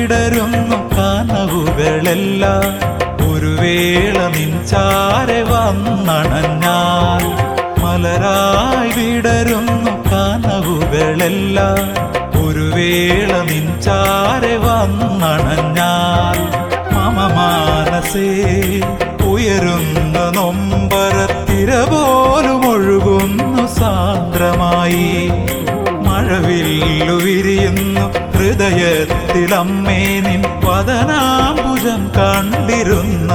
വിടരുന്നു കനവുകളെല്ലാം ഒരു വേള നിൻചാരെ വന്നണഞ്ഞാൽ മലരായി വിടരുന്നു കനവുകളെല്ലാം ഒരു വേള നിൻചാരെ വന്നണഞ്ഞാൽ മമ മാനസേ ഉയരുന്ന നൊമ്പരത്തിര പോലും ഒഴുകുന്നു സാന്ദ്രമായി മഴവില്ലു വിരിയുന്നു ഹൃദയത്തിലമ്മേ നിൻ വദനാംബുജം കണ്ടിരുന്ന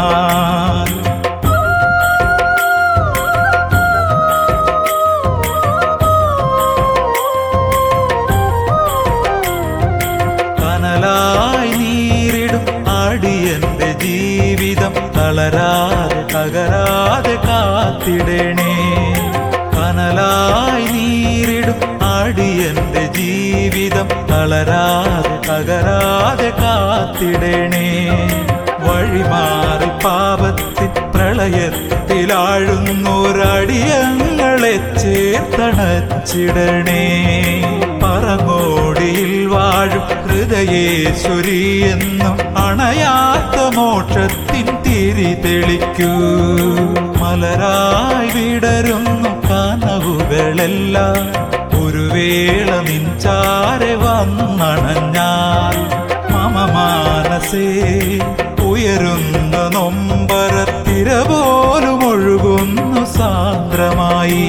കനലായി നീരിടും അടിയന്റെ ജീവിതം തളരാതെ തകരാതെ കാത്തിടണേ കനലായി നീരിടും അടിയന്റെ ജീവിതം തളരാതെ തകരാതെ കാത്തിടണേ വഴിമാറി പാപത്തിൽ പ്രളയത്തിലാഴുന്നൊരടിയങ്ങളെ ചേർത്തണച്ചിടണേ പറങ്ങോടിയിൽ വാഴും ഹൃദയേശ്വരി എന്നും അണയാത്ത മോക്ഷത്തിൻ തിരി തെളിക്കൂ മലരായി വിടരുന്നു കനവുകളെല്ലാം ഒരു വേള നിൻചാരെ വന്നണഞ്ഞാൽ മമ മാനസേ ഉയരുന്ന നൊമ്പരത്തിര പോലും ഒഴുകുന്നു സാന്ദ്രമായി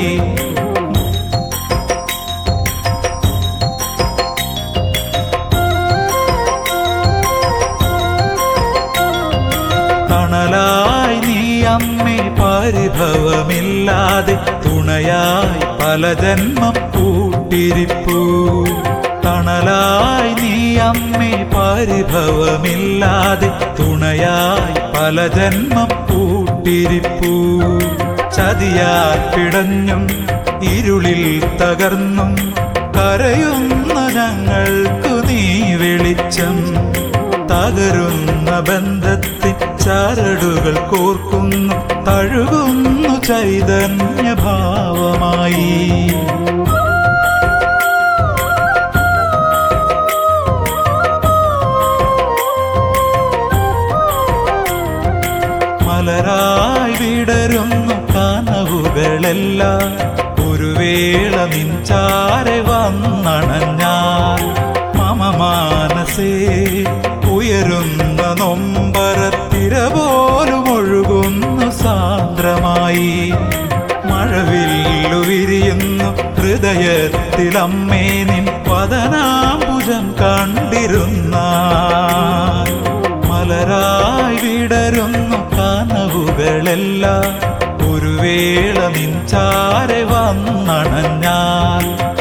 തണലായി നീ അമ്മേ പരിഭവമില്ലാതെ തുണയായി പല ജന്മം കൂട്ടിരിപ്പൂ തണലായി നീ അമ്മേ പരിഭവമില്ലാതെ തുണയായി പല ജന്മം കൂട്ടിരിപ്പൂ ചതിയാൽ പിടഞ്ഞും ഇരുളിൽ തകർന്നും കരയുന്ന ഞങ്ങൾക്കു നീ വെളിച്ചം തകരുന്ന ബന്ധത്തിൽ ചരടുകൾ കോർക്കുന്നു തഴുകുന്നു ചൈതന്യഭാവമായി മലരായി വിടരുന്നു കനവുകളെല്ലാം ഒരു വേള നിൻചാരെ വന്നണഞ്ഞാൽ മമ മാനസേ ഉയരുന്ന നൊമ്പരത്തിര പോലും ഒഴുകുന്നു സാന്ദ്രമായി മഴവില്ലു വിരിയുന്നു ഹൃദയത്തിലമ്മേ നിൻ വദനാംബുജം കണ്ടിരുന്ന മലരായി വിടരുന്നു കനവുകളെല്ലാം ഒരു വേള നിൻചാരെ വന്നണഞ്ഞാൽ